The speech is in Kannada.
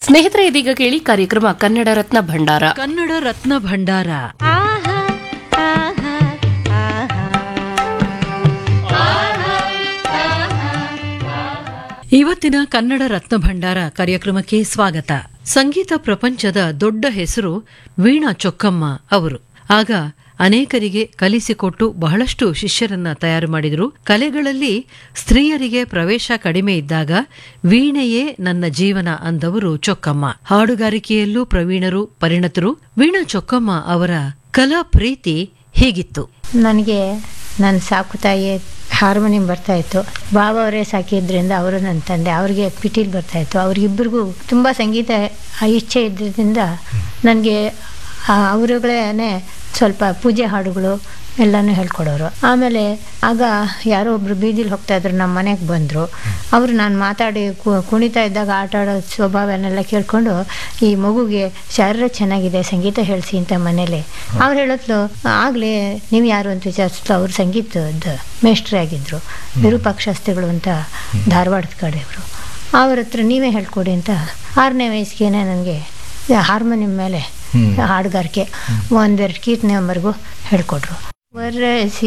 ಸ್ನೇಹಿತರೆ ಇದೀಗ ಕೇಳಿ ಕಾರ್ಯಕ್ರಮ ಕನ್ನಡ ರತ್ನ ಭಂಡಾರ ಕನ್ನಡ ರತ್ನ ಭಂಡಾರ ಇವತ್ತಿನ ಕನ್ನಡ ರತ್ನ ಭಂಡಾರ ಕಾರ್ಯಕ್ರಮಕ್ಕೆ ಸ್ವಾಗತ ಸಂಗೀತ ಪ್ರಪಂಚದ ದೊಡ್ಡ ಹೆಸರು ವೀಣಾ ಚೊಕ್ಕಮ್ಮ ಅವರು ಆಗ ಅನೇಕರಿಗೆ ಕಲಿಸಿಕೊಟ್ಟು ಬಹಳಷ್ಟು ಶಿಷ್ಯರನ್ನ ತಯಾರು ಮಾಡಿದರು ಕಲೆಗಳಲ್ಲಿ ಸ್ತ್ರೀಯರಿಗೆ ಪ್ರವೇಶ ಕಡಿಮೆ ಇದ್ದಾಗ ವೀಣೆಯೇ ನನ್ನ ಜೀವನ ಅಂದವರು ಚೊಕ್ಕಮ್ಮ ಹಾಡುಗಾರಿಕೆಯಲ್ಲೂ ಪ್ರವೀಣರು ಪರಿಣತರು ವೀಣಾ ಚೊಕ್ಕಮ್ಮ ಅವರ ಕಲಾ ಪ್ರೀತಿ ಹೀಗಿತ್ತು ನನಗೆ ನನ್ನ ಸಾಕು ತಾಯಿ ಹಾರ್ಮೋನಿಯಂ ಬರ್ತಾ ಇತ್ತು ಬಾಬಾ ಅವರೇ ಸಾಕಿದ್ರಿಂದ ಅವರು ನನ್ನ ತಂದೆ ಅವ್ರಿಗೆ ಪಿಟೀಲ್ ಬರ್ತಾ ಇತ್ತು ಅವ್ರಿಗಿಬ್ಬರಿಗೂ ತುಂಬ ಸಂಗೀತ ಇಚ್ಛೆ ಇದ್ದಿದ್ದರಿಂದ ನನಗೆ ಅವರುಗಳೇ ಸ್ವಲ್ಪ ಪೂಜೆ ಹಾಡುಗಳು ಎಲ್ಲನೂ ಹೇಳ್ಕೊಡೋರು ಆಮೇಲೆ ಆಗ ಯಾರೋ ಒಬ್ರು ಬೀದಿಲಿ ಹೋಗ್ತಾ ಇದ್ರು ನಮ್ಮ ಮನೆಗೆ ಬಂದರು ಅವರು ನಾನು ಮಾತಾಡಿ ಕು- ಕುಣಿತಾ ಇದ್ದಾಗ ಆಟ ಆಡೋ ಸ್ವಭಾವನೆಲ್ಲ ಕೇಳ್ಕೊಂಡು ಈ ಮಗುಗೆ ಶಾರೀರ ಚೆನ್ನಾಗಿದೆ ಸಂಗೀತ ಹೇಳಿಸಿ ಅಂತ ಮನೇಲಿ ಅವ್ರು ಹೇಳತ್ಲು ಆಗಲೇ ನೀವು ಯಾರು ಅಂತ ವಿಚಾರಿಸ್ತು ಅವ್ರು ಸಂಗೀತದ ಮೇಷ್ಟ್ರೇ ಆಗಿದ್ದರು ವಿರೂಪಾಕ್ಷ ಶಾಸ್ತ್ರಿಗಳು ಅಂತ ಧಾರವಾಡದ ಕಡೆಯವರು ಅವ್ರ ಹತ್ರ ನೀವೇ ಹೇಳ್ಕೊಡಿ ಅಂತ ಆರನೇ ವಯಸ್ಸಿಗೆ ನನಗೆ ಹಾರ್ಮೋನಿಯಂ ಮೇಲೆ ಹಾಡುಗಾರಿಕೆ ಒಂದೆರಡು ಕೀರ್ತನೆವರೆಗೂ ಹೇಳ್ಕೊಟ್ರು ವರಸಿ